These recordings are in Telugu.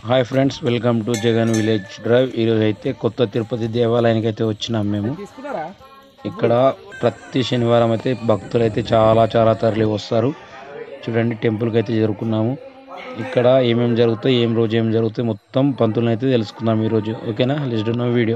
hi friends welcome to Jagan village drive ఈరోజు అయితే కొత్త తిరుపతి దేవాలయానికి అయితే వచ్చినాం మేము ఇక్కడ ప్రతి శనివారం అయితే భక్తులు అయితే చాలా చాలా తరలి వస్తారు చూడండి టెంపుల్కి అయితే జరుపుకున్నాము ఇక్కడ ఏమేమి జరుగుతాయి ఏం రోజు ఏం జరుగుతాయి మొత్తం పంతులను అయితే తెలుసుకుందాం ఈరోజు ఓకేనా let's do video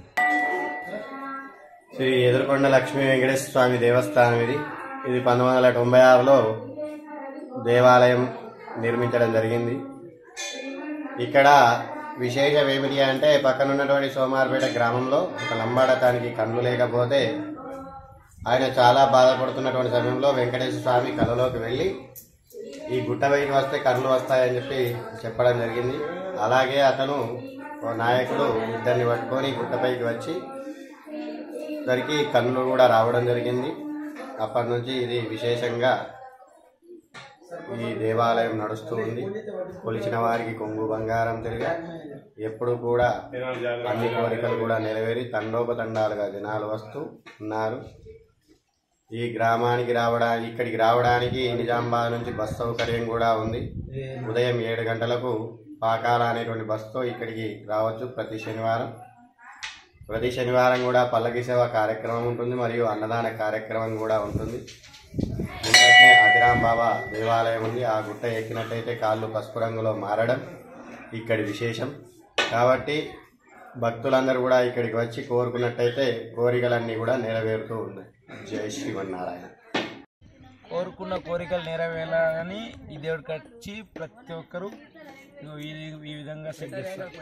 Shri Edurukonda Lakshmi Venkateshwara Swami దేవస్థానం ఇది ఇది పంతొమ్మిది వందల తొంభై ఆరులో దేవాలయం నిర్మించడం జరిగింది ఇక్కడ విశేషం ఏమిటి అంటే పక్కన ఉన్నటువంటి సోమార్పేట గ్రామంలో ఒక లంబాడతానికి కన్ను లేకపోతే ఆయన చాలా బాధపడుతున్నటువంటి సమయంలో వెంకటేశ్వర స్వామి కళలోకి వెళ్ళి ఈ గుట్ట పైకి వస్తే కళ్ళు వస్తాయని చెప్పి చెప్పడం జరిగింది అలాగే అతను ఓ నాయకుడు ఇద్దరిని పట్టుకొని గుట్టపైకి వచ్చి ఇద్దరికి కన్నులు కూడా రావడం జరిగింది అప్పటి నుంచి ఇది విశేషంగా ఈ దేవాలయం నడుస్తూ ఉంది కొలిచిన వారికి కొంగు బంగారం తిరిగా ఎప్పుడు కూడా అన్ని కోరికలు కూడా నెరవేరి తండోపతండాలుగా జనాలు వస్తూ ఉన్నారు ఈ గ్రామానికి రావడానికి ఇక్కడికి రావడానికి నిజామాబాద్ నుంచి బస్ సౌకర్యం కూడా ఉంది ఉదయం ఏడు గంటలకు పాకాల అనేటువంటి బస్సుతో ఇక్కడికి రావచ్చు ప్రతి శనివారం ప్రతి శనివారం కూడా పల్లకి సేవ కార్యక్రమం ఉంటుంది మరియు అన్నదాన కార్యక్రమం కూడా ఉంటుంది ముందట్నే అతిరాం బాబా దేవాలయం ఉంది ఆ గుట్ట ఎక్కినట్టయితే కాళ్ళు పసుపు రంగులో మారడం ఇక్కడి విశేషం కాబట్టి భక్తులందరూ కూడా ఇక్కడికి వచ్చి కోరుకున్నట్టయితే కోరికలన్నీ కూడా నెరవేరుతూ ఉన్నాయి జై శ్రీమన్నారాయణ కోరుకున్న కోరికలు నెరవేరాలని ఈ దేవుడికి వచ్చి ప్రతి ఒక్కరూ ఇగో ఈ ఈ విధంగా సెట్ చేస్తారు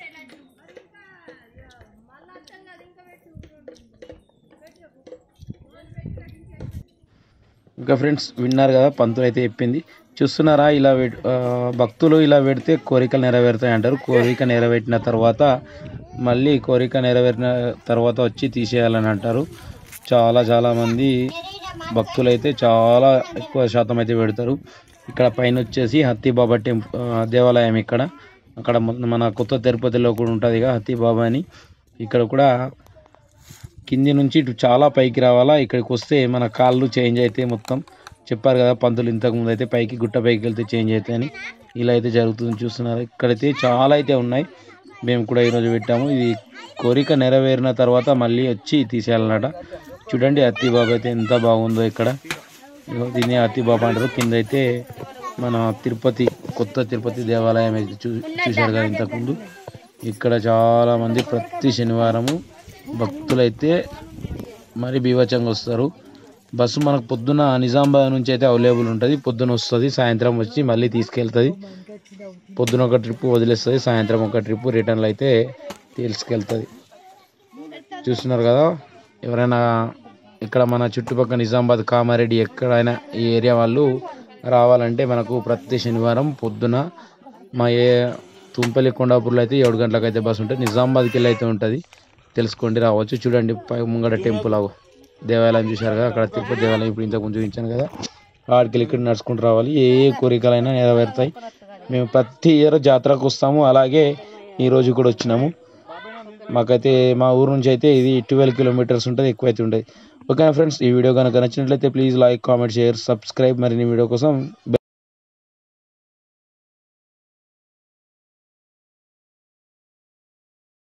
ఇంకా ఫ్రెండ్స్ విన్నారు కదా పంతులు అయితే చెప్పింది చూస్తున్నారా ఇలా పెట్- ఆ, భక్తులు ఇలా పెడితే కోరికలు నెరవేరుతాయి అంటారు కోరిక నెరవేరిన తర్వాత మళ్ళీ కోరిక నెరవేరిన తర్వాత వచ్చి తీసేయాలని అంటారు చాలా చాలా మంది భక్తులు అయితే చాలా ఎక్కువ శాతం అయితే పెడతారు ఇక్కడ పైన వచ్చేసి హత్తి బాబా టెంప్ ఆ, దేవాలయం ఇక్కడ అక్కడ మన- మన కొత్త తిరుపతిలో కూడా ఉంటుంది హత్తి బాబా అని ఇక్కడ కూడా కింది నుంచి ఇటు చాలా పైకి రావాలా ఇక్కడికి వస్తే మన కాళ్ళు చేంజ్ అయితే మొత్తం చెప్పారు కదా పంతులు ఇంతకు ముందు అయితే పైకి గుట్ట పైకి వెళ్తే చేంజ్ అవుతాయని ఇలా అయితే జరుగుతుంది చూస్తున్నారు ఇక్కడైతే చాలా అయితే ఉన్నాయి మేము కూడా ఈరోజు పెట్టాము ఇది కోరిక నెరవేరిన తర్వాత మళ్ళీ వచ్చి తీసేయాలన్నట చూడండి అత్తి బాబా అయితే ఎంత బాగుందో ఇక్కడ ఇగో దీన్ని అత్తి బాబా అంటారు కింద అయితే మన తిరుపతి కొత్త తిరుపతి దేవాలయం అయితే చూ చూశారు కదా ఇంతకుముందు ఇక్కడ చాలా మంది ప్రతి శనివారము భక్తులైతే మరి బీభత్సంగా వస్తారు బస్సు మనకు పొద్దున నిజామాబాద్ నుంచి అయితే అవైలబుల్ ఉంటుంది పొద్దున వస్తుంది సాయంత్రం వచ్చి మళ్ళీ తీసుకెళ్తుంది పొద్దున ఒక ట్రిప్ వదిలేస్తుంది సాయంత్రం ఒక ట్రిప్ రిటర్న్లో అయితే తీసుకెళ్తుంది చూస్తున్నారు కదా ఎవరైనా ఇక్కడ మన చుట్టుపక్కల నిజామాబాద్ కామారెడ్డి ఎక్కడైనా ఈ ఏరియా వాళ్ళు రావాలంటే మనకు ప్రతి శనివారం పొద్దున మా ఏ తుంపల్లి కొండాపూర్లో అయితే ఏడు గంటలకు అయితే బస్సు ఉంటుంది నిజామాబాద్కి వెళ్ళి అయితే ఉంటుంది తెలుసుకోండి రావచ్చు చూడండి పై ముంగడ టెంపుల్ అవు దేవాలయం చూశారు కదా అక్కడ తిరుపతి దేవాలయం ఇప్పుడు ఇంతకు ముందు చూపించాను కదా వాడికి వెళ్ళి ఇక్కడ నడుచుకుంటూ రావాలి ఏ ఏ కోరికలైనా నెరవేరుతాయి మేము ప్రతి ఇయర్ జాతరకు వస్తాము అలాగే ఈ రోజు కూడా వచ్చినాము మాకైతే మా ఊరు నుంచి అయితే ఇది ట్వెల్వ్ కిలోమీటర్స్ ఉంటుంది ఎక్కువ అయితే ఉంటుంది ఓకేనా ఫ్రెండ్స్ ఈ వీడియో కనుక నచ్చినట్లయితే please like comment share subscribe మరిన్ని వీడియో కోసం